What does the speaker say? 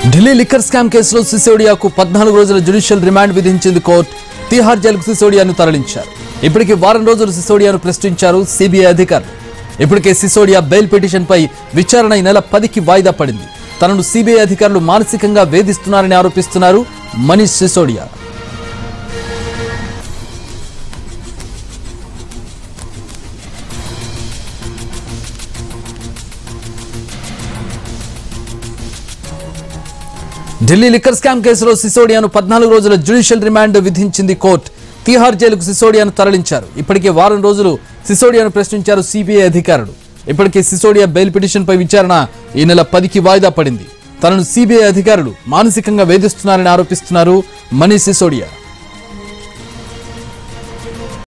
Delhi liquor scam కేసులో సిసోడియాకు పద్నాలుగు రోజుల జ్యుడిషియల్ రిమాండ్ విధించింది కోర్టు తిహార్ జైలుకు సిసోడియాను తరలించారు ఇప్పటికి వారం రోజులు సిసోడియాను ప్రశ్నించారు సిబిఐ అధికారులు ఇప్పటికే సిసోడియా బెయిల్ పిటిషన్పై విచారణ ఈ నెల పదికి వాయిదా పడింది తనను సిబిఐ అధికారులు మానసికంగా వేధిస్తున్నారని ఆరోపిస్తున్నారు మనీష్ సిసోడియా ఢిల్లీ లిక్కర్ స్కామ్ కేసులో సిసోడియాను పద్నాలుగు రోజుల జ్యుడిషియల్ రిమాండ్ విధించింది కోర్టు తిహార్ జైలుకు సిసోడియాను తరలించారు ఇప్పటికే వారం రోజులు సిసోడియాను ప్రశ్నించారు సిబిఐ అధికారులు ఇప్పటికే సిసోడియా బెయిల్ పిటిషన్పై విచారణ ఈ నెల పదికి వాయిదా పడింది తనను సిబిఐ అధికారులు మానసికంగా వేధిస్తున్నారని ఆరోపిస్తున్నారు మనీష్ సిసోడియా